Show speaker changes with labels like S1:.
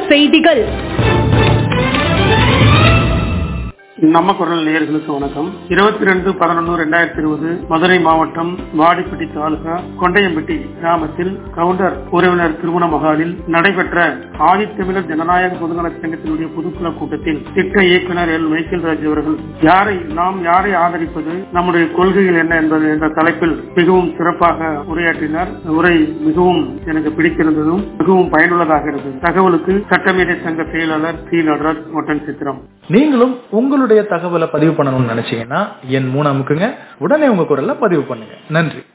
S1: செய்திகள்
S2: நம்ம குரல் நேயர்களுக்கு வணக்கம் இருபத்தி ரெண்டு பதினொன்று ரெண்டாயிரத்தி இருபது மதுரை மாவட்டம் வாடிப்பட்டி தாலுகா கொண்டையம்பட்டி கிராமத்தில் கவுண்டர் உறவினர் திருமண மகாலில் நடைபெற்ற ஆதித்தமிழர் ஜனநாயக பொதுநல சங்கத்தினுடைய பொதுக்குழு கூட்டத்தில் திட்ட இயக்குனர் எல் மைக்கேல் ராஜ் அவர்கள் யாரை நாம் யாரை ஆதரிப்பது நம்முடைய கொள்கைகள் என்ன என்பது என்ற தலைப்பில் மிகவும் சிறப்பாக உரையாற்றினார் உரை மிகவும் எனக்கு பிடித்திருந்ததும் மிகவும் பயனுள்ளதாக இருந்தது தகவலுக்கு சட்டமேதை சங்க செயலாளர் சி நடராஜ் மொட்டன் சித்திரம்
S3: நீங்களும் உங்களுடைய தகவலை பதிவு பண்ணணும்னு நினைச்சீங்கன்னா என் மூணு அமுக்குங்க உடனே உங்க குரல்ல பதிவு பண்ணுங்க நன்றி